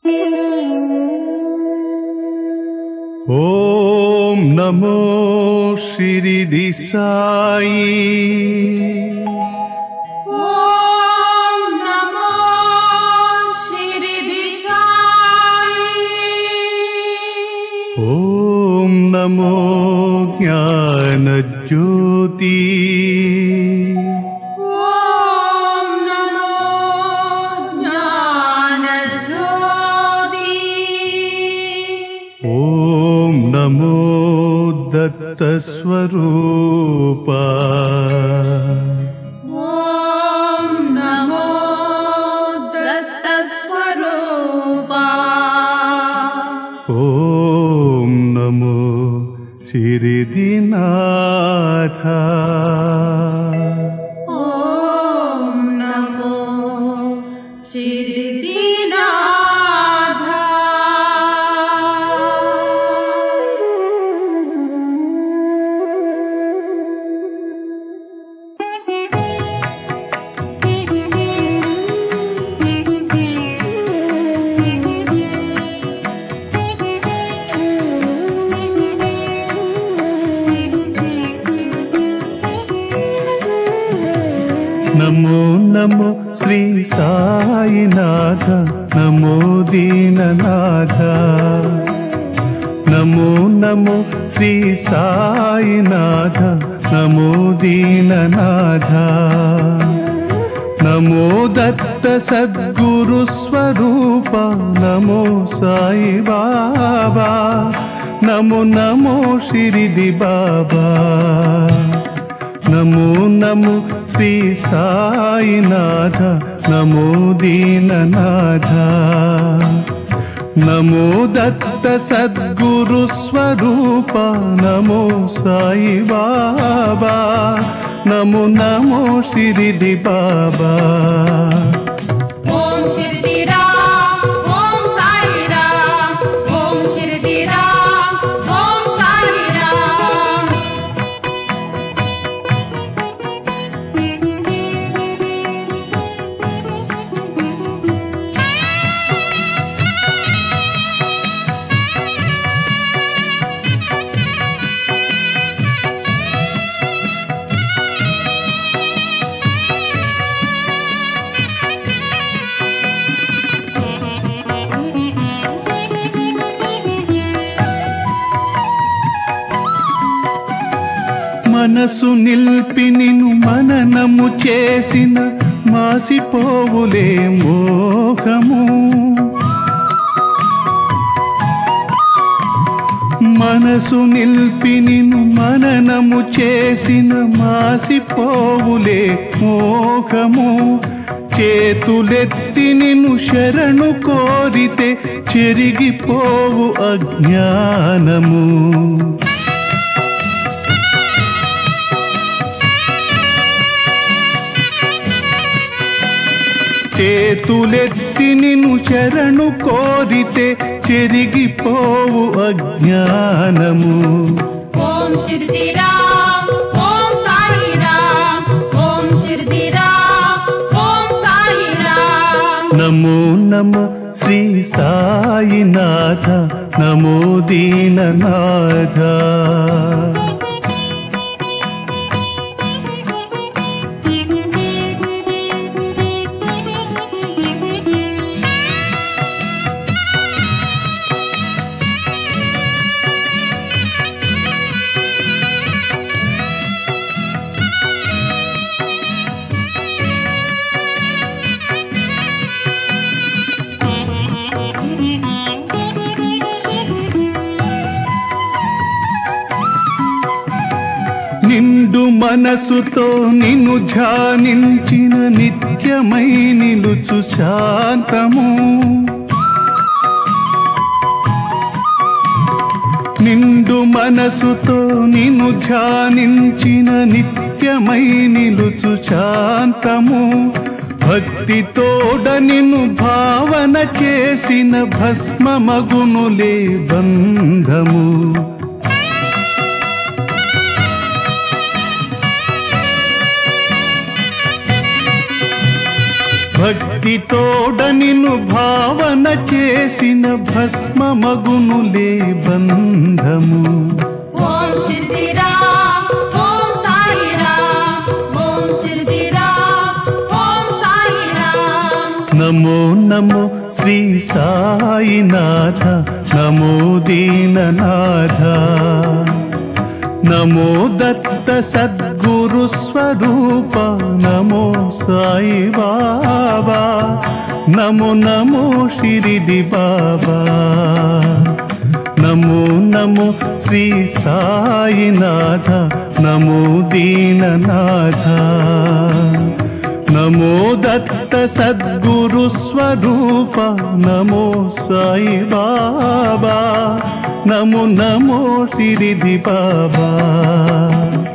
ఓం నమో షిరిడి సాయి ఓం నమో శిరిడి సాయి ఓం నమో జ్ఞాన జ్యోతి ఓం నమో జ్ఞాన జ్యోతి ఓం నమో దత్త స్వరూప ఓం నమో దత్త స్వరూపా ఓం నమో శిరిదినాథ ఓం నమో శిరిడినాథ నమో నమో శ్రీ సాయినాథ నమో దీననాథ నమో నమో శ్రీ సాయినాథ నమో దీననాథ నమో దత్త సద్గురు స్వరూప నమో సాయి బాబా నమో నమో షిరిడి బాబా నమో నమో శ్రీ సాయినాథ నమో దీననాథ నమో దత్త సద్గురు స్వరూప నమో సాయి బాబా నమో నమో షిరిడి బాబా ఓం శిరిడి రామ్ ఓం సాయి రామ్ ఓం శిరిడి రామ్ ఓం సాయి రామ్ మనసు నిల్పి నిను మననము చేసిన మాసిపోవులే మోహము మనసు నిల్పి నిను మననము చేసిన మాసిపోవులే మోహము చేతులెత్తి నిన్ను శరణు కోరితే చెరిగిపోవు అజ్ఞానము చేతులెత్తి నిన్ను శరణు కోరితే చెరిగిపోవు అజ్ఞానము ఓం శిరిడి రామ్ ఓం సాయి రామ్ ఓం శిరిడి రామ్ ఓం సాయి రామ్ నమో నమ శ్రీ సాయినాథ నమో దీననాథ నిండు మనసుతో నిన్ను ధ్యానించిన నిత్యమై నిలుచు శాంతము నిండు మనసుతో నిన్ను ధ్యానించిన నిత్యమై నిలుచు శాంతము భక్తితోడ నిన్ను భావన చేసిన భస్మమగునులే బంధము భక్తితోడ నిన్ను భావన చేసిన భస్మమగునులే బంధము ఓం సిద్ధిరామ్ ఓం సాయిరామ్ ఓం సిద్ధిరామ్ ఓం సాయిరామ్ నమో నమో శ్రీ సాయినాథ నమో దీననాథ నమో దత్త సద్గురు స్వరూప నమో సాయి బాబా నమో నమో షిరిడి బాబా నమో నమో శ్రీ సాయినాథ నమో దీననాథ నమో దత్త సద్గురు స్వరూప నమో సాయి బాబా నమో నమో షిరిడి బాబా